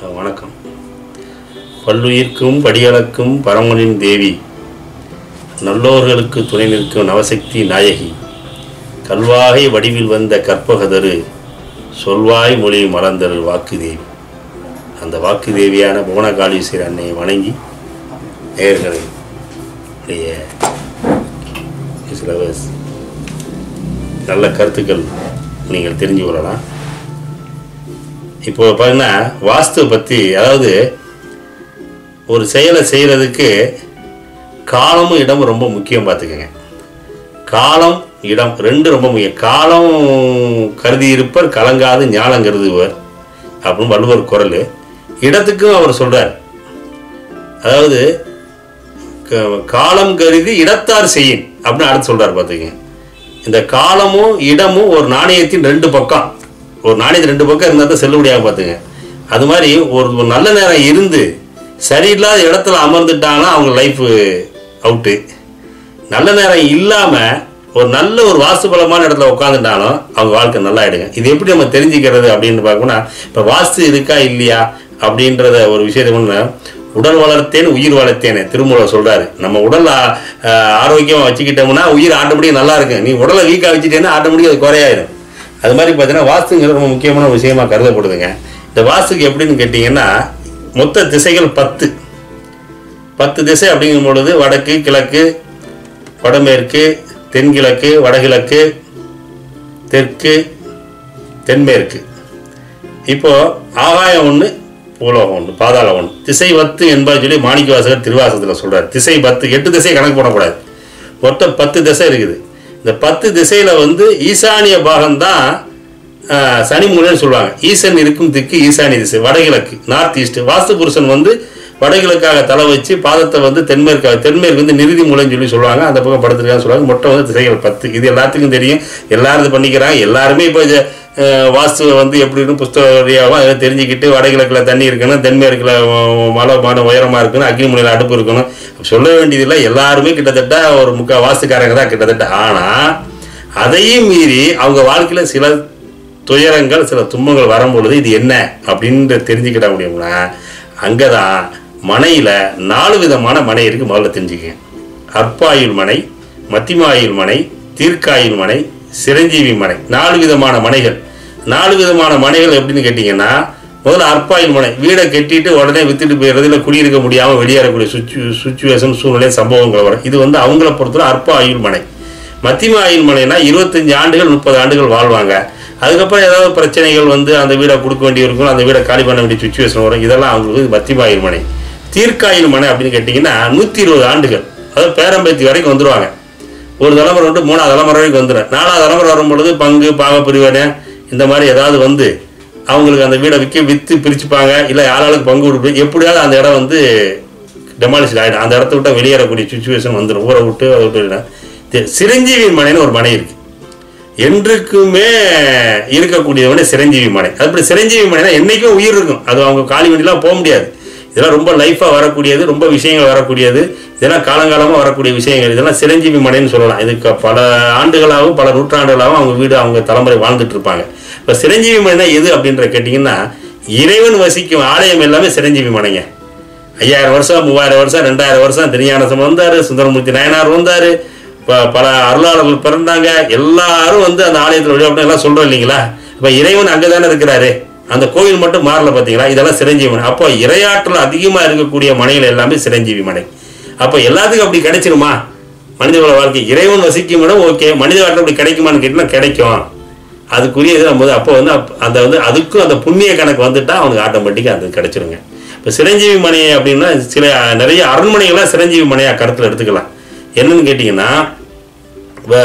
வணக்கம் பல்லுயிர்க்கும் படியளக்கும் பரமனின் தேவி நல்லோர்களுக்கு துணை நிற்கும் நவசக்தி நாயகி கல்வாகை வடிவில் வந்த கற்பகதரு சொல்வாய் மொழி மலர்ந்தரு வாக்கு தேவி அந்த வாக்கு தேவியான புவனகாளீஸ்வரி அன்னையை வணங்கி நேயர்களை உடைய சில வ- நல்ல கருத்துக்கள் நீங்கள் தெரிஞ்சு கொள்ளலாம் இப்போ பார்த்தீங்கன்னா வாஸ்து பற்றி அதாவது ஒரு செயலை செய்கிறதுக்கு காலமும் இடமும் ரொம்ப முக்கியம் பார்த்துக்கோங்க காலம் இடம் ரெண்டு ரொம்ப முக்கியம் காலம் கருதி இருப்பர் கலங்காது ஞானம் கருதுவர் அப்படின்னு வள்ளுவர் குரல் இடத்துக்கும் அவர் சொல்றார் அதாவது க- காலம் கருதி இடத்தார் செய்யின் அப்படின்னு அடுத்து சொல்றார் பார்த்துக்கங்க இந்த காலமும் இடமும் ஒரு நாணயத்தின் ரெண்டு பக்கம் ஒரு நாணயத்தின் ரெண்டு பக்கம் இருந்தால் தான் செல்லுபடியாக பார்த்துங்க அது மாதிரி ஒரு ஒரு நல்ல நேரம் இருந்து சரியில்லாத இடத்துல அமர்ந்துட்டாங்கன்னா அவங்க லைஃபு அவுட்டு நல்ல நேரம் இல்லாமல் ஒரு நல்ல ஒரு வாஸ்துபலமான இடத்துல உட்காந்துட்டாலும் அவங்க வாழ்க்கை நல்லா ஆயிடுங்க இது எப்படி நம்ம தெரிஞ்சுக்கிறது அப்படின்னு பார்க்கணும்னா இப்போ வாஸ்து இருக்கா இல்லையா அப்படின்றத ஒரு விஷயத்தை ஒன்று உடல் வளர்த்தேன் உயிர் வளர்த்தேனே திருமூலர் சொல்றாரு நம்ம உடல் ஆ- ஆஹ் ஆரோக்கியமா வச்சுக்கிட்டோம்னா உயிர் ஆட்டோமேட்டிக்காக நல்லா இருக்கும் நீ உடலை வீக்காக வச்சுட்டேன்னா ஆட்டோமேட்டிக்காக அது குறையாயிடும் அது மாதிரி பார்த்தீங்கன்னா வாஸ்துங்கிறது ரொம்ப முக்கியமான விஷயமா கருதப்படுதுங்க இந்த வாஸ்துக்கு எப்படின்னு கேட்டிங்கன்னா மொத்த திசைகள் பத்து பத்து திசை அப்படிங்கும் பொழுது வடக்கு கிழக்கு வடமேற்கு தென்கிழக்கு வடகிழக்கு தெற்கு தென்மேற்கு இப்போ ஆகாயம் ஒன்று பூலோகம் ஒன்று பாதாளம் ஒன்று திசை பத்து என்பதை சொல்லி மாணிக்கவாசகர் திருவாசகத்தில் சொல்றார் திசை பத்து எட்டு திசை கணக்கு போடக்கூடாது மொத்தம் பத்து திசை இருக்குது இந்த பத்து திசையில வந்து ஈசானிய பாகம்தான் ஆஹ், சனி மூலைன்னு சொல்லுவாங்க ஈசன் இருக்கும் திக்கு ஈசானிய திசை வடகிழக்கு நார்த் ஈஸ்ட் வாஸ்து புருஷன் வந்து வடகிழக்காக தலை வச்சு பாதத்தை வந்து தென்மேற்காக தென்மேற்கு வந்து நிறுதி மூலைன்னு சொல்லி சொல்லுவாங்க அந்த பக்கம் படுத்துருக்கான்னு சொல்லுவாங்க மொத்தம் வந்து திசைகள் பத்து இது எல்லாத்துக்கும் தெரியும் எல்லாரும் இது பண்ணிக்கிறாங்க எல்லாருமே இப்போ இது, அஹ், வாஸ்துவை வந்து எப்படின்னு புஸ்தக வழியாகவும் அதை தெரிஞ்சுக்கிட்டு வடகிழக்கில் தண்ணி இருக்கணும் தென்மேற்கில் மலை மன உயரமாக இருக்கணும் அக்னி முனையில் அடுப்பு இருக்கணும் சொல்ல வேண்டியதில்லை எல்லாருமே கிட்டத்தட்ட ஒரு முக்கா வாஸ்துக்காரங்க தான் கிட்டத்தட்ட ஆனால் அதையும் மீறி அவங்க வாழ்க்கையில் சில துயரங்கள் சில துன்பங்கள் வரும்பொழுது இது என்ன அப்படின்ற தெரிஞ்சுக்கிட முடியும்னா அங்கே தான் மனையில் நாலு விதமான மனை இருக்குது முதல்ல தெரிஞ்சுக்கங்க அற்பாயுள் மனை மத்திமாயுள் மனை தீர்க்காயுள் மனை சிரஞ்சீவி மனை நாலு விதமான மனைகள் நாலு விதமான மனைகள் எப்படின்னு கேட்டிங்கன்னா முதல்ல அற்பாயுள் மனை வீடை கட்டிட்டு உடனே வித்துட்டு போயிடுறது இல்லை குடியிருக்க முடியாமல் வெளியேறக்கூடிய சுச்சு சுச்சுவேஷன் சூழ்நிலை சம்பவங்கள் வரும் இது வந்து அவங்கள பொறுத்தவரை அற்ப ஆயுள் மனை மத்திம ஆயுள் மனைனா இருபத்தஞ்சு ஆண்டுகள் முப்பது ஆண்டுகள் வாழ்வாங்க அதுக்கப்புறம் ஏதாவது பிரச்சனைகள் வந்து அந்த வீடை கொடுக்க வேண்டி இருக்கும் அந்த வீடை காலி பண்ண வேண்டிய சுச்சுவேஷன் வரும் இதெல்லாம் அவங்களுக்கு மத்திம ஆயுள் மனை தீர்க்காயுள் மனை அப்படின்னு கேட்டிங்கன்னா நூற்றி இருபது ஆண்டுகள் அதாவது பேரம்பேத்தி வரைக்கும் வந்துருவாங்க ஒரு தலைமுறை விட்டு மூணாவது தலைமுறை வரைக்கும் வந்துடும் நாலாவது தலைமுறை வரும் பொழுது பங்கு பாக பிரிவினை இந்த மாதிரி ஏதாவது வந்து அவங்களுக்கு அந்த வீடை விற்க விற்று பிரிச்சுப்பாங்க இல்லை யாராளுக்கு பங்கு கொடுப்பு எப்படியாவது அந்த இடம் வந்து டெமாலிஷ் ஆகிடும் அந்த இடத்த விட்டு வெளியேறக்கூடிய சுச்சுவேஷன் வந்துடும் ஊரை விட்டு அதை விட்டு இல்லைன்னா. தி- சிரஞ்சீவி மனைன்னு ஒரு மனை இருக்கு என்றைக்குமே இருக்கக்கூடியவனே சிரஞ்சீவி மனை அப்படி சிரஞ்சீவி மனைனா என்னைக்கும் உயிர் இருக்கும் அது அவங்க காலி வண்டிலாம் போக முடியாது இதெல்லாம் ரொம்ப லைஃபாக வரக்கூடியது ரொம்ப விஷயங்கள் வரக்கூடியது இதெல்லாம் காலங்காலமாக வரக்கூடிய விஷயங்கள் இதெல்லாம் சிரஞ்சீவி மனைன்னு சொல்லலாம் இதுக்கு பல ஆண்டுகளாகவும் பல நூற்றாண்டுகளாகவும் அவங்க வீடு அவங்க தலைமுறை வாழ்ந்துட்டு இருப்பாங்க இப்போ சிரஞ்சீவி மனைனா எது அப்படின்ற கேட்டிங்கன்னா இறைவன் வசிக்கும் ஆலயம் எல்லாமே சிரஞ்சீவி மனைங்க ஐயாயிரம் வருஷம் மூவாயிரம் வருஷம் ரெண்டாயிரம் வருஷம் திருஞானசம் வந்தார் சுந்தரமூர்த்தி நாயனார் வந்தார் ப- பல அருளாளர்கள் பிறந்தாங்க எல்லாரும் வந்து அந்த ஆலயத்தில் வழி அப்படின்னு எல்லாம் சொல்கிறோம் இல்லைங்களா இப்போ இறைவன் அங்கே தானே இருக்கிறாரு அந்த கோவில் மட்டும் மாறல பார்த்தீங்களா இதெல்லாம் சிரஞ்சீவி மனை அப்போ இரையாற்றல் அதிகமாக இருக்கக்கூடிய மனைகள் எல்லாமே சிரஞ்சீவி மனை அப்போ எல்லாத்துக்கும் அப்படி கிடைச்சிருமா மனிதகுல வாழ்க்கை இறைவன் வசிக்கும் இடம் ஓகே மனித வாழ்க்கை அப்படி கிடைக்குமான்னு கேட்டிங்கன்னா கிடைக்கும் அதுக்குரிய இது நம்ம வந்து அப்போ வந்து அப்- அந்த வந்து அதுக்கும் அந்த புண்ணிய கணக்கு வந்துட்டா அவனுக்கு ஆட்டோமேட்டிக்காக அது கிடைச்சிருங்க இப்போ சிரஞ்சீவி மனை அப்படின்னா சில நிறைய அரண்மனைகள்லாம் சிரஞ்சீவி மனையாக கருத்தில் எடுத்துக்கலாம் என்னன்னு கேட்டிங்கன்னா இப்போ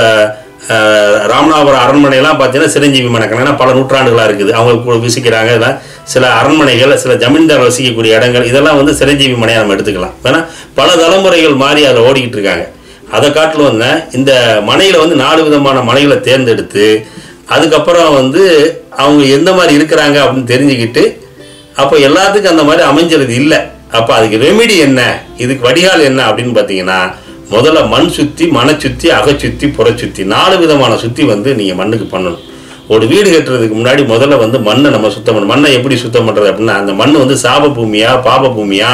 ராமநாதபுரம் அரண்மனையெல்லாம் பார்த்தீங்கன்னா சிரஞ்சீவி மனை கணக்கு பல நூற்றாண்டுகளாக இருக்குது அவங்க கூட விசிக்கிறாங்க இதெல்லாம் சில அரண்மனைகள் சில ஜமீன்தார் வசிக்கக்கூடிய இடங்கள் இதெல்லாம் வந்து சிரஞ்சீவி மனையாக நம்ம எடுத்துக்கலாம் ஏன்னா பல தலைமுறைகள் மாறி அதில் ஓடிக்கிட்டு இருக்காங்க அதை காட்டில் வந்து இந்த மனையில் வந்து நாலு விதமான மனைகளை தேர்ந்தெடுத்து அதுக்கப்புறம் வந்து அவங்க எந்த மாதிரி இருக்கிறாங்க அப்படின்னு தெரிஞ்சுக்கிட்டு அப்போ எல்லாத்துக்கும் அந்த மாதிரி அமைஞ்சிருது இல்லை அப்போ அதுக்கு ரெமிடி என்ன இதுக்கு வடிகால் என்ன அப்படின்னு பார்த்தீங்கன்னா முதல்ல மண் சுத்தி மன சுத்தி அகச்சுத்தி புறச்சுத்தி நாலு விதமான சுத்தி வந்து நீங்கள் மண்ணுக்கு பண்ணணும் ஒரு வீடு கட்டுறதுக்கு முன்னாடி முதல்ல வந்து மண்ணை நம்ம சுத்தம் பண்ணணும் மண்ணை எப்படி சுத்தம் பண்ணுறது அப்படின்னா அந்த மண் வந்து சாப பூமியா பாப பூமியா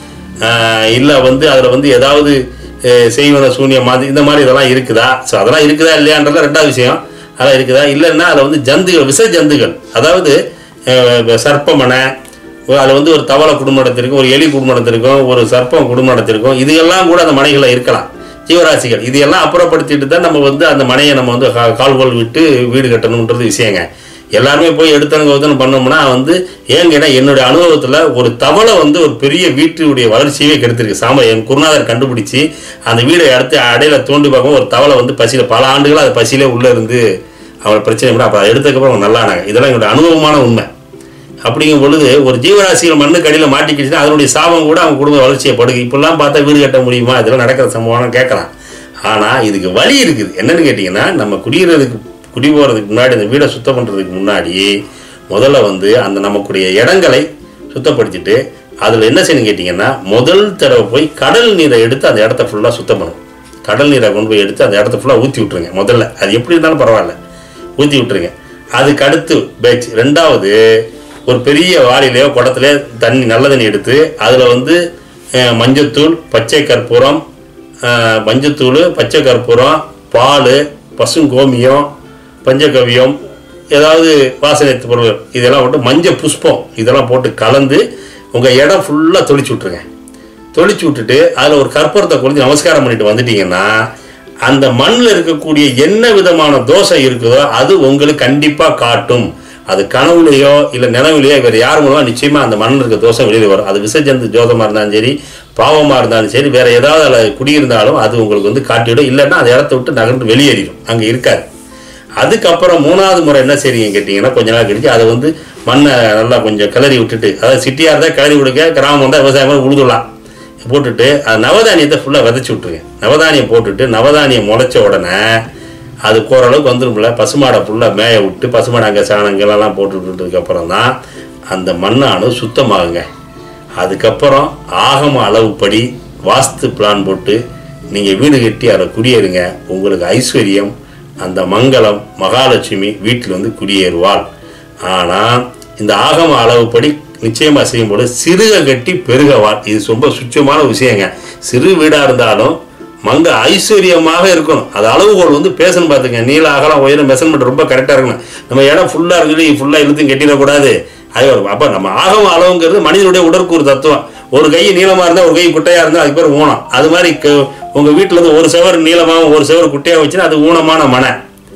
இல்லை வந்து அதில் வந்து ஏதாவது அஹ், செய்வன சூன்யம் மாதிரி இந்த மாதிரி இதெல்லாம் இருக்குதா ஸோ அதெல்லாம் இருக்குதா இல்லையான்றது ரெண்டாவது விஷயம் அதெல்லாம் இருக்குதா இல்லைன்னா அதில் வந்து ஜந்துகள் விச ஜந்துகள் அதாவது அஹ், சர்ப்பமனை அதில் வந்து ஒரு தவளை குடும்பம் நடத்திருக்கும் ஒரு எலி குடும்பம் நடத்திருக்கும் ஒரு சர்ப்பம் குடும்பம் நடத்திருக்கும் இதுகெல்லாம் கூட அந்த மனைகளில் இருக்கலாம் ஜீவராசிகள் இது எல்லாம் அப்புறப்படுத்திட்டு தான் நம்ம வந்து அந்த மனையை நம்ம வந்து கா- கால்கோல் விட்டு வீடு கட்டணுன்றது விஷயங்க எல்லாருமே போய் எடுத்தனுங்க ஒருத்தனும் பண்ணோம்னா வந்து ஏன் கேட்டால் என்னுடைய அனுபவத்தில் ஒரு தவளை வந்து ஒரு பெரிய வீட்டுடைய வளர்ச்சியவே கெடுத்திருக்கு சாம என் குருநாதர் கண்டுபிடிச்சி அந்த வீடை அடுத்து அடையில தோண்டி பார்க்கும் ஒரு தவளை வந்து பசியில் பல ஆண்டுகளாக அது பசியிலே உள்ளே இருந்து அவளை பிரச்சனை கூட அப்போ அதை எடுத்ததுக்கப்புறம் அவங்க நல்லானாங்க இதெல்லாம் என்னோட அனுபவமான உண்மை அப்படிங்கும் பொழுது ஒரு ஜீவராசிகள் மண்ணு கடியில் மாட்டிக்கிச்சுன்னா அதனுடைய சாபம் கூட அவங்க குடும்ப வளர்ச்சியை படுகு இப்படிலாம் பார்த்தா வீடு கட்ட முடியுமா இதெல்லாம் நடக்கிற சம்பவம்னு கேட்கலாம் ஆனால் இதுக்கு வழி இருக்குது என்னன்னு கேட்டிங்கன்னா நம்ம குடியேறதுக்கு குடி போகிறதுக்கு முன்னாடி இந்த வீடை சுத்தம் பண்ணுறதுக்கு முன்னாடி முதல்ல வந்து அந்த நமக்குடைய இடங்களை சுத்தப்படுத்திட்டு அதில் என்ன செய்யணும் கேட்டிங்கன்னா முதல் தடவை போய் கடல் நீரை எடுத்து அந்த இடத்த ஃபுல்லாக சுத்தம் பண்ணணும் கடல் நீரை கொண்டு போய் எடுத்து அந்த இடத்த ஃபுல்லாக ஊற்றி விட்ருங்க முதல்ல அது எப்படி இருந்தாலும் பரவாயில்ல ஊற்றி விட்ருங்க அதுக்கு அடுத்து பேட்ச் ரெண்டாவது ஒரு பெரிய வாளிலையோ குடத்துலையோ தண்ணி நல்ல தண்ணி எடுத்து அதில் வந்து அஹ், மஞ்சத்தூள் பச்சை கற்பூரம் அஹ், மஞ்சத்தூள் பச்சை கற்பூரம் பால் பசுங்கோமியம் பஞ்சகவியம் ஏதாவது வாசனை பொருள் இதெல்லாம் போட்டு மஞ்சள் புஷ்பம் இதெல்லாம் போட்டு கலந்து உங்கள் இடம் ஃபுல்லாக தொளிச்சு விட்ருங்க தொளிச்சு விட்டுட்டு அதில் ஒரு கற்பூரத்தை கொளுத்தி நமஸ்காரம் பண்ணிட்டு வந்துட்டீங்கன்னா அந்த மண்ணில் இருக்கக்கூடிய என்ன விதமான தோசை இருக்குதோ அது உங்களுக்கு கண்டிப்பாக காட்டும் அது கனவுலையோ இல்லை நினைவுலையோ வேறு யார் மூலமாக நிச்சயமாக அந்த மண்ணில் இருக்க தோசை வெளியில் வரும் அது விசர்ஜந்து ஜோதமாக இருந்தாலும் சரி பாவமாக இருந்தாலும் சரி வேறு ஏதாவது அதில் குடியிருந்தாலும் அது உங்களுக்கு வந்து காட்டிவிடும் இல்லைன்னா அந்த இடத்த விட்டு நகர்ந்து வெளியேறிடும் அங்கே இருக்காது அதுக்கப்புறம் மூணாவது முறை என்ன செய்றீங்க கேட்டிங்கன்னா கொஞ்ச நாள் கழிச்சு அதை வந்து மண்ணை நல்லா கொஞ்சம் கிளறி விட்டுட்டு அதாவது சிட்டியாக இருந்தால் கிளறி விடுங்க கிராமம் வந்தால் விவசாயம் மாதிரி உழுதுலாம் போட்டுட்டு அது நவதானியத்தை ஃபுல்லாக விதைச்சி விட்ருங்க நவதானியம் போட்டுட்டு நவதானியம் முளைச்ச உடனே அது ஓரளவுக்கு வந்துரும்ல பசுமாடை ஃபுல்லாக மேய விட்டு பசுமாடை அங்கே சாணங்கள்லாம் போட்டு விட்டுட்டதுக்கப்புறம் தான் அந்த மண்ணானு சுத்தமாகுங்க அதுக்கப்புறம் ஆகம அளவுப்படி வாஸ்து பிளான் போட்டு நீங்கள் வீடு கட்டி அதில் குடியேறுங்க உங்களுக்கு ஐஸ்வர்யம் அந்த மங்களம் மகாலட்சுமி வீட்டில் வந்து குடியேறுவாள் ஆனால் இந்த ஆகம அளவுப்படி நிச்சயமாக செய்யும்போது சிறுக கட்டி பெருகவாள் இது ரொம்ப சுச்சமான விஷயங்க சிறு வீடாக இருந்தாலும் மங்க ஐஸ்வர்யமாக இருக்கணும் அது அளவுகோல் வந்து பேசணும் பார்த்துங்க நீள அகலம் உயரம் மெஷர்மெண்ட் ரொம்ப கரெக்டாக இருக்கணும் நம்ம இடம் ஃபுல்லாக இருக்குது ஃபுல்லாக இழுத்தும் கட்டிடக்கூடாது அது ஒரு அப்போ நம்ம ஆகம அளவுங்கிறது மனிதனுடைய உடற்கூறு தத்துவம் ஒரு கை நீளமாக இருந்தால் ஒரு கை குட்டையாக இருந்தால் அதுக்கு பேர் ஊனம் அது மாதிரி க- உங்க வீட்டில் வந்து ஒரு செவர் நீளமாகவும் ஒரு செவர் குட்டையாக வச்சுன்னா அது ஊனமான மனை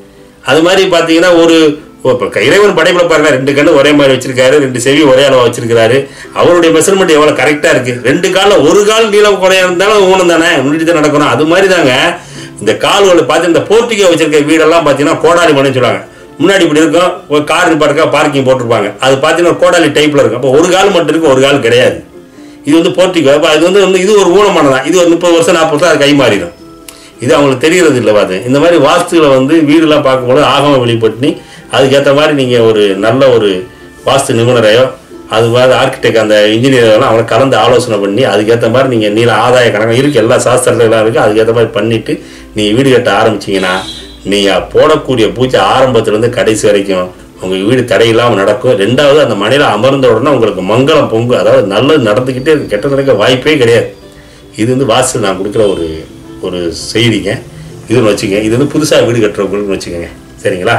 அது மாதிரி பார்த்தீங்கன்னா ஒரு இப்போ இறைவன் படைப்பில் பாருங்க ரெண்டு கண்ணு ஒரே மாதிரி வச்சிருக்காரு ரெண்டு செவி ஒரே அளவு வச்சிருக்காரு அவருடைய மெஷர்மெண்ட் எவ்வளோ கரெக்டாக இருக்கு ரெண்டு காலில் ஒரு கால் நீளம் குறையா இருந்தாலும் ஊனம் தானே முன்னாடி தான் நடக்கணும் அது மாதிரி தாங்க இந்த கால்களை பார்த்து இந்த போர்ட்டிகோ வச்சிருக்க வீடெல்லாம் பார்த்தீங்கன்னா கோடாலி மனைன்னு சொல்லுவாங்க முன்னாடி இப்படி இருக்கும் ஒரு கார் நிப்பாட்டுக்கா பார்க்கிங் போட்டிருப்பாங்க அது பார்த்தீங்கன்னா கோடாலி டைப்பில் இருக்கும் அப்போ ஒரு கால் மட்டும் இருக்கு ஒரு கால் கிடையாது இது வந்து போர்ட்டிகோ அப்போ அது வந்து வந்து இது ஒரு ஊனமானதான் இது ஒரு முப்பது வருஷம் நாற்பது வருஷம் அது கை மாறிடும் இது அவங்களுக்கு தெரியறது இல்லை பாத்து இந்த மாதிரி வாஸ்துகளை வந்து வீடுலாம் பார்க்கும்போது ஆகம வெளிப்பட்டு அதுக்கேற்ற மாதிரி நீங்கள் ஒரு நல்ல ஒரு வாஸ்து நிபுணரையோ அது மாதிரி ஆர்கிடெக்ட் அந்த இன்ஜினியரெல்லாம் அவங்களை கலந்து ஆலோசனை பண்ணி அதுக்கேற்ற மாதிரி நீங்கள் நீல ஆதாய கணக்கு இருக்குது எல்லா சாஸ்திரங்கள்லாம் இருக்குது அதுக்கேற்ற மாதிரி பண்ணிவிட்டு நீங்கள் வீடு கட்ட ஆரம்பிச்சீங்கன்னா நீங்கள் போடக்கூடிய பூஜை ஆரம்பத்துலேருந்து கடைசி வரைக்கும் உங்கள் வீடு தடையில்லாமல் நடக்கும் ரெண்டாவது அந்த மனையில் அமர்ந்த உடனே உங்களுக்கு மங்களம் பொங்கு அதாவது நல்லது நடந்துக்கிட்டே இருக்கு கெட்டது நடக்க வாய்ப்பே கிடையாது இது வந்து வாஸ்து நான் கொடுக்குற ஒரு ஒரு செய்திங்க இதுன்னு வச்சுங்க இது வந்து புதுசாக வீடு கட்டுறவங்களுக்கு வச்சுக்கோங்க சரிங்களா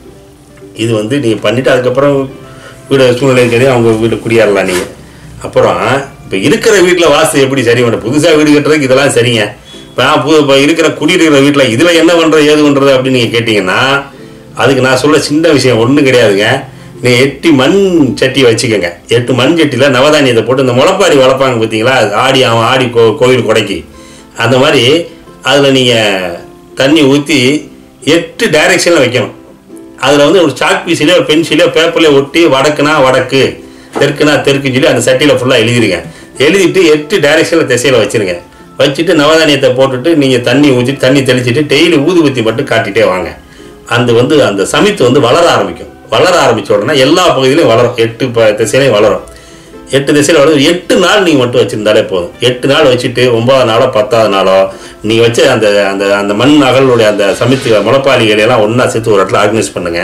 இது வந்து நீங்கள் பண்ணிவிட்டு அதுக்கப்புறம் வீடு சூழ்நிலை தெரியும் அவங்க வீடு குடியேறலாம் நீங்கள் அப்புறம் இப்போ இருக்கிற வீட்டில் வாஸ்து எப்படி சரி பண்ண புதுசாக வீடு கட்டுறதுக்கு இதெல்லாம் சரிங்க இப்போ நான் புது இப்போ இருக்கிற குடியிருக்கிற வீட்டில் இதில் என்ன பண்ணுறது ஏது பண்ணுறது அப்படின்னு நீங்கள் கேட்டிங்கன்னா அதுக்கு நான் சொல்ல சின்ன விஷயம் ஒன்றும் கிடையாதுங்க நீங்கள் எட்டு மண் சட்டி வச்சுக்கோங்க எட்டு மண் சட்டியில் நவதானியத்தை போட்டு இந்த முளைப்பாரி வளர்ப்பாங்க பார்த்தீங்களா அது ஆடி அவன் ஆடி கோ கோவில் கொடைக்கு அந்த மாதிரி அதில் நீங்கள் தண்ணி ஊற்றி எட்டு டைரெக்ஷனில் வைக்கணும் அதில் வந்து ஒரு சாக் பீஸ்லேயோ ஒரு பென்சிலையோ பேப்பர்லேயோ ஒட்டி வடக்குனா வடக்கு தெற்குனா தெற்குன்னு சொல்லி அந்த சட்டியில் ஃபுல்லாக எழுதிருங்க எழுதிட்டு எட்டு டைரெக்ஷனில் திசையில் வச்சிருங்க வச்சுட்டு நவதானியத்தை போட்டுட்டு நீங்கள் தண்ணி ஊற்றிட்டு தண்ணி தெளிச்சிட்டு டெய்லி ஊதுபத்தி மட்டும் காட்டிகிட்டே வாங்க அந்த வந்து அந்த சமித்து வந்து வளர ஆரம்பிக்கும் வளர ஆரம்பிச்ச உடனே எல்லா பகுதியிலையும் வளரும் எட்டு ப திசையிலையும் வளரும் எட்டு திசையில் வளரும் எட்டு நாள் நீங்கள் மட்டும் வச்சுருந்தாலே போதும் எட்டு நாள் வச்சுட்டு ஒன்பதாவது நாளோ பத்தாவது நாளோ நீங்கள் வச்ச அந்த அந்த அந்த மண் அகலுடைய அந்த சமித்து முளைப்பாளிகளை எல்லாம் ஒன்றா சேர்த்து ஒரு இடத்துல ஆர்கனைஸ் பண்ணுங்கள்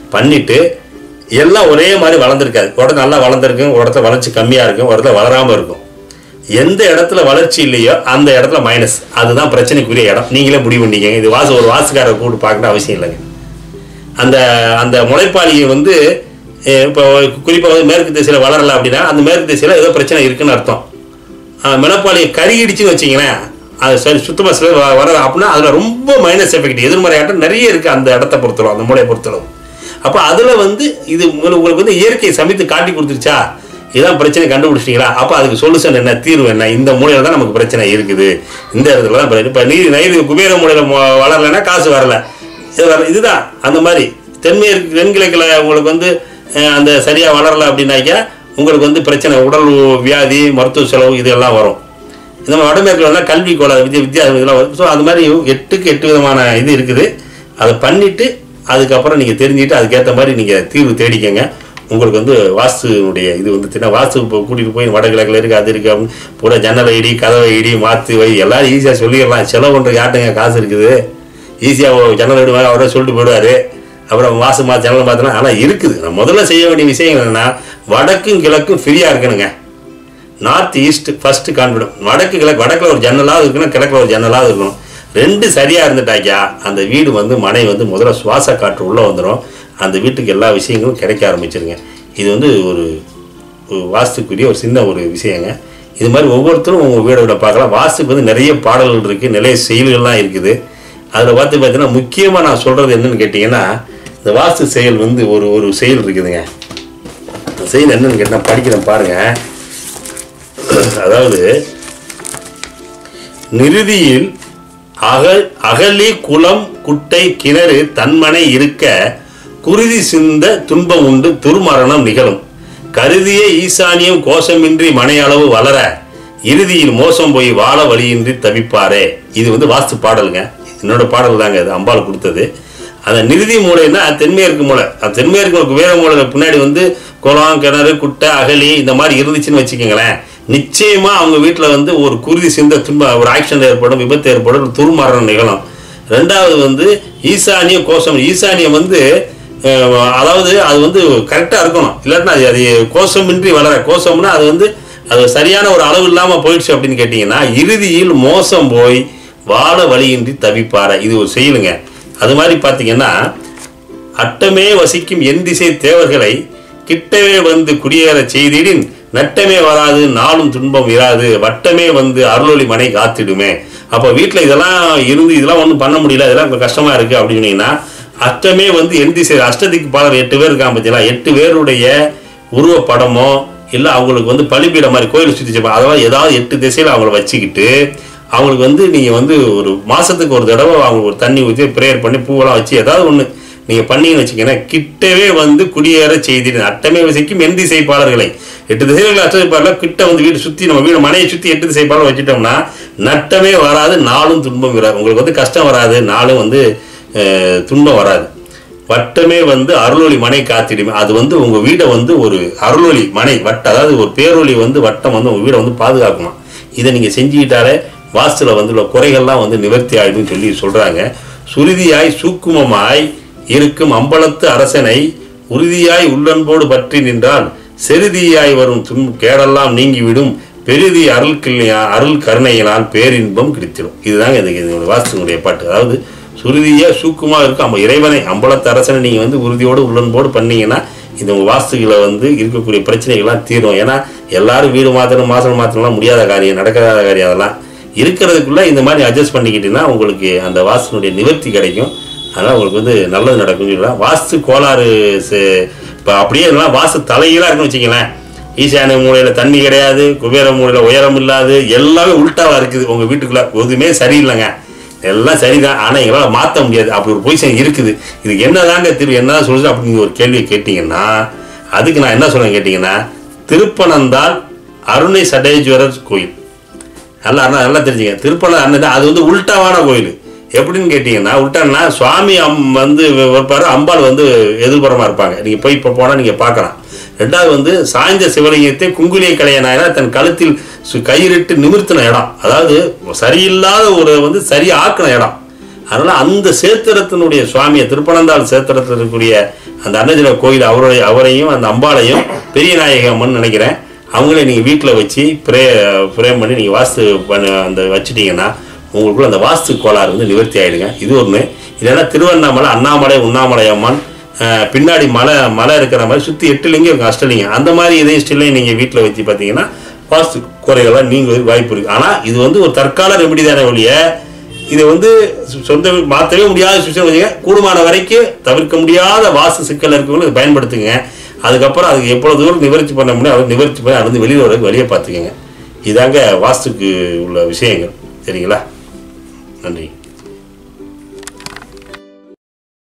பண்ணிட்டு எல்லாம் ஒரே மாதிரி வளர்ந்துருக்காது ஒரு இடத்துல நல்லா வளர்ந்துருக்கும் ஒரு இடத்துல வளர்ச்சி கம்மியாக இருக்கும் ஒரு இடத்துல வளராமல் இருக்கும் எந்த இடத்துல வளர்ச்சி இல்லையோ அந்த இடத்துல மைனஸ் அதுதான் பிரச்சனைக்குரிய இடம் நீங்களே முடிவு பண்ணிக்கங்க இது வாசு ஒரு வாசுக்காரரை கூப்பிட்டு பார்க்கணும் அவசியம் இல்லைங்க அந்த அந்த முளைப்பாளியை வந்து அஹ், இப்போ குறிப்பாக வந்து மேற்கு திசையில் வளரல அப்படின்னா அந்த மேற்கு திசையில் ஏதோ பிரச்சனை இருக்குன்னு அர்த்தம் அஹ், முளைப்பாளியை கருகிடுச்சுன்னு வச்சிங்களேன் அது சரி சுத்தமாக சில வ- வர அப்படின்னா அதில் ரொம்ப மைனஸ் எஃபெக்ட் எதிர்மறை ஆட்டம் நிறைய இருக்குது அந்த இடத்த பொறுத்தளவு அந்த மூளையை பொறுத்தளவு அப்போ அதில் வந்து இது உங்களுக்கு உங்களுக்கு வந்து இயற்கை சமைத்து காட்டி கொடுத்துருச்சா இதான் பிரச்சனை கண்டுபிடிச்சிட்டீங்களா அப்போ அதுக்கு சொல்யூஷன் என்ன தீர்வு என்ன இந்த மூலையில தான் நமக்கு பிரச்சனை இருக்குது இந்த இடத்துல தான் பிரச்சனை இப்போ நீர் நைரு குபேர மூலையில் வளரலைன்னா காசு வரல இது வர இதுதான் அந்த மாதிரி தென்மேற்கு தென்கிழக்கில் உங்களுக்கு வந்து அஹ், அந்த சரியாக வளரல அப்படின்னாக்கா உங்களுக்கு வந்து பிரச்சனை உடல் வியாதி மருத்துவ செலவு இதெல்லாம் வரும் இந்த மாதிரி வடமேற்குல வந்து கல்வி கோல வித்தியா வித்தியாசம் இதெல்லாம் வரும் ஸோ அது மாதிரி எட்டுக்கு எட்டு விதமான இது இருக்குது அதை பண்ணிவிட்டு அதுக்கப்புறம் நீங்கள் தெரிஞ்சுட்டு அதுக்கேற்ற மாதிரி நீங்கள் தீர்வு தேடிக்கங்க உங்களுக்கு வந்து வாஸ்துனுடைய இது வந்து தின வாஸ்து இப்போ கூட்டிகிட்டு போய் வடகிழக்கில் இருக்குது அது இருக்குது அப்படின்னு பூரா ஜன்னலை இடி கதவை இடி மாற்று வை எல்லாரும் ஈஸியாக சொல்லிடலாம் செலவு பண்ணுறதுக்கு யார்ட்டுங்க காசு இருக்குது ஈஸியாக ஜன்னல் இடுவாங்க அவரே சொல்லிட்டு போயிடுவார் அப்புறம் மாசம் மாதம் ஜன்னல் மாற்றலாம் ஆனால் இருக்குது நான் முதல்ல செய்ய வேண்டிய விஷயம் என்னென்னா வடக்கும் கிழக்கும் ஃப்ரீயாக இருக்கணுங்க நார்த் ஈஸ்ட் ஃபர்ஸ்ட் கான்ஃபிடம் வடக்கு கிழக்கு வடக்கில் ஒரு ஜன்னலாவது இருக்கணும் கிழக்கில் ஒரு ஜன்னலாவது இருக்கணும் ரெண்டு சரியாக இருந்துட்டாக்கா அந்த வீடு வந்து மனை வந்து முதல்ல சுவாச காற்று உள்ளே வந்துடும் அந்த வீட்டுக்கு எல்லா விஷயங்களும் கிடைக்க ஆரம்பிச்சிருங்க இது வந்து ஒரு ஒரு வாஸ்துக்குரிய ஒரு சின்ன ஒரு விஷயங்க இது மாதிரி ஒவ்வொருத்தரும் உங்கள் வீடை விட பார்க்கலாம் வாஸ்துக்கு வந்து நிறைய பாடல்கள் இருக்குது நிறைய செயல்கள்லாம் இருக்குது அதில் பார்த்து பார்த்தீங்கன்னா முக்கியமாக நான் சொல்கிறது என்னன்னு கேட்டிங்கன்னா இந்த வாஸ்து செயல் வந்து ஒரு ஒரு செயல் இருக்குதுங்க அந்த செயல் என்னன்னு கேட்டால் படிக்கிறேன் பாருங்கள் அதாவது நிறுதியில் அகல் அகலி குளம் குட்டை கிணறு தன்மனை இருக்க குருதி சிந்த துன்பம் உண்டு துர்மரணம் நிகழும் கருதிய ஈசானியம் கோஷமின்றி மனையளவு வளர இறுதியில் மோசம் போய் வாழ வழியின்றி தவிப்பாரே இது வந்து வாஸ்து பாடலுங்க என்னோட பாடல் தாங்க இது அம்பாள் கொடுத்தது அந்த நிறுதி மூலைன்னா தென்மேற்கு மூலை அந்த தென்மேற்கு மூலைக்கு வேற மூலையில பின்னாடி வந்து குளம் கிணறு குட்டை அகலி இந்த மாதிரி இருந்துச்சுன்னு வச்சுக்கோங்களேன் நிச்சயமா அவங்க வீட்டில் வந்து ஒரு குருதி சிந்த துன்ப ஒரு ஆக்சிடென்ட் ஏற்படும் விபத்து ஏற்படும் ஒரு துர்மரணம் நிகழும் ரெண்டாவது வந்து ஈசானிய கோஷம் ஈசானியம் வந்து அஹ், அதாவது அது வந்து கரெக்டாக இருக்கணும் இல்லாட்டினா அது அது கோஷமின்றி வளர கோஷம்னா அது வந்து அது சரியான ஒரு அளவு இல்லாமல் போயிடுச்சு அப்படின்னு கேட்டிங்கன்னா இறுதியில் மோசம் போய் வாழ வழியின்றி தவிப்பார இது ஒரு செயலுங்க அது மாதிரி பார்த்தீங்கன்னா அட்டமே வசிக்கும் என் திசை தேவர்களை கிட்டவே வந்து குடியேறச் செய்திடின் நட்டமே வராது நாளும் துன்பம் இராது வட்டமே வந்து அருளொளி மனை காத்திடுமே அப்போ வீட்டில் இதெல்லாம் இருந்து இதெல்லாம் ஒன்றும் பண்ண முடியல இதெல்லாம் கொஞ்சம் கஷ்டமா இருக்கு அப்படின்னீங்கன்னா அஷ்டமே வந்து என் திசை அஷ்டதிக்கு பாடல் எட்டு பேர் இருக்காங்க பார்த்தீங்களா எட்டு பேருடைய உருவப்படமோ இல்லை அவங்களுக்கு வந்து பலிபீடம் மாதிரி கோயில் சுற்றி அதாவது ஏதாவது எட்டு திசையில் அவங்கள வச்சுக்கிட்டு அவங்களுக்கு வந்து நீங்கள் வந்து ஒரு மாதத்துக்கு ஒரு தடவை அவங்களுக்கு ஒரு தண்ணி ஊற்றி ப்ரேயர் பண்ணி பூவெல்லாம் வச்சு ஏதாவது ஒன்று நீங்கள் பண்ணீங்கன்னு வச்சுக்கோங்கன்னா கிட்டவே வந்து குடியேற செய்திடு அட்டமே வசிக்கும் என் திசைப்பாளர்களை எட்டு திசைகள் அஷ்டதிப்பாளர் கிட்ட வந்து வீடு சுற்றி நம்ம வீடு மனையை சுற்றி எட்டு திசைப்பாளர் வச்சுட்டோம்னா நட்டமே வராது நாளும் துன்பம் வராது உங்களுக்கு வந்து கஷ்டம் வராது நாளும் வந்து அஹ், துன்பம் வராது வட்டமே வந்து அருளொளி மனை காத்திடுமே அது வந்து உங்கள் வீடை வந்து ஒரு அருளொளி மனை வட்ட அதாவது ஒரு பேரொளி வந்து வட்டம் வந்து உங்கள் வீடை வந்து பாதுகாக்குமா இதை நீங்கள் செஞ்சுக்கிட்டாலே வாஸ்துல வந்து உள்ள குறைகள்லாம் வந்து நிவர்த்தி ஆயிடும்னு சொல்லி சொல்கிறாங்க சுருதியாய் சூக்குமமாய் இருக்கும் அம்பலத்து அரசனை உறுதியாய் உள்ளன்போடு பற்றி நின்றால் செருதியாய் வரும் துன் கேடெல்லாம் நீங்கிவிடும் பெரிதி அருள் கிள்ளையா அருள் கருணையினால் பேரின்பம் கிடைத்திடும் இதுதாங்க இந்த இதனுடைய வாஸ்துனுடைய பாட்டு அதாவது சுருதியாக சூக்குமாக இருக்கும் நம்ம இறைவனை அம்பலத்து அரசனை நீங்கள் வந்து உறுதியோடு உள்ளன்போடு பண்ணீங்கன்னா இந்த உங்கள் வாஸ்துகளை வந்து இருக்கக்கூடிய பிரச்சனைகள்லாம் தீரும் ஏன்னா எல்லாரும் வீடு மாற்றணும் மாசம் மாற்றணும்லாம் முடியாத காரியம் நடக்காத காரியம் அதெல்லாம் இருக்கிறதுக்குள்ளே இந்த மாதிரி அட்ஜஸ்ட் பண்ணிக்கிட்டீங்கன்னா உங்களுக்கு அந்த வாஸ்துனுடைய நிவர்த்தி கிடைக்கும் அதனால் உங்களுக்கு வந்து நல்லது நடக்கும்னு சொல்லலாம் வாஸ்து கோளாறு இப்போ அப்படியே எல்லாம் வாஸ்து தலைகீழாக இருக்குன்னு வச்சுங்களேன் ஈசானிய மூலையில் தண்ணி கிடையாது குபேர மூலையில் உயரம் இல்லாது எல்லாமே உல்ட்டாவாக இருக்குது உங்கள் வீட்டுக்குள்ளே எதுவுமே சரியில்லைங்க எல்லாம் சரிதான் ஆனால் எங்களால் மாற்ற முடியாது அப்படி ஒரு பொசிஷன் இருக்குது இதுக்கு என்னதாங்க திரு என்னதான் சொல்லுது அப்படின்னு ஒரு கேள்வியை கேட்டிங்கன்னா அதுக்கு நான் என்ன சொல்றேன் கேட்டிங்கன்னா திருப்பனந்தால் அருணை சடேஸ்வரர் கோயில் நல்லா அண்ணா நல்லா தெரிஞ்சுங்க திருப்பணம் அண்ணன் அது வந்து உல்டாவான கோயில் எப்படின்னு கேட்டிங்கன்னா உல்டான்னா சுவாமி அம் வந்து இருப்பாரு அம்பாள் வந்து எதிர்புறமாக இருப்பாங்க நீங்கள் போய் இப்போ போனால் நீங்கள் பார்க்கலாம் ரெண்டாவது வந்து சாய்ந்த சிவலிங்கத்தை குங்குலிய கலையனாயினா தன் கழுத்தில் சு- கயிறிட்டு நிமிர்த்தின இடம் அதாவது சரியில்லாத ஒரு வந்து சரியாக்கின இடம் அதனால் அந்த சேத்திரத்தினுடைய சுவாமியை திருப்பனந்தாள் சேத்திரத்தில் இருக்கக்கூடிய அந்த அன்னஜல கோயில் அவருடைய அவரையும் அந்த அம்பாளையும் பெரிய நாயகி அம்மன் நினைக்கிறேன் அவங்கள நீங்கள் வீட்டில் வச்சு ப்ரே ஃப்ரேம் பண்ணி நீங்கள் வாஸ்து பண்ண அந்த வச்சுட்டீங்கன்னா உங்களுக்குள்ள அந்த வாஸ்து கோளாறு வந்து நிவர்த்தி ஆயிடுங்க இது ஒன்று இல்லைன்னா திருவண்ணாமலை அண்ணாமலை உண்ணாமலை அம்மன் அஹ், பின்னாடி மலை மலை இருக்கிற மாதிரி சுற்றி எட்டு லிங்கம் இருக்கும் அஷ்டலிங்கம் அந்த மாதிரி இதையும் ஸ்டில்லையும் நீங்கள் வீட்டில் வச்சு பார்த்தீங்கன்னா வாஸ்து குறைகள்லாம் நீங்க வாய்ப்பு இருக்குது ஆனால் இது வந்து ஒரு தற்கால ரெமெடி தானே ஒழிய இதை வந்து சொ- சொந்த வீ- மாற்றவே முடியாத சுச்சுவேஷன் வச்சுங்க கூடுமான வரைக்கும் தவிர்க்க முடியாத வாஸ்து சிக்கல் இருக்கவங்களும் இதை பயன்படுத்துங்க அதுக்கப்புறம் அதுக்கு எவ்வளோ தூரம் நிவர்த்தி பண்ண முடியும் அதை நிவர்த்தி பண்ணி அது வந்து வெளியில் வர வெளியே பார்த்துக்கங்க இதாங்க வாஸ்துக்கு உள்ள விஷயங்கள் சரிங்களா நன்றி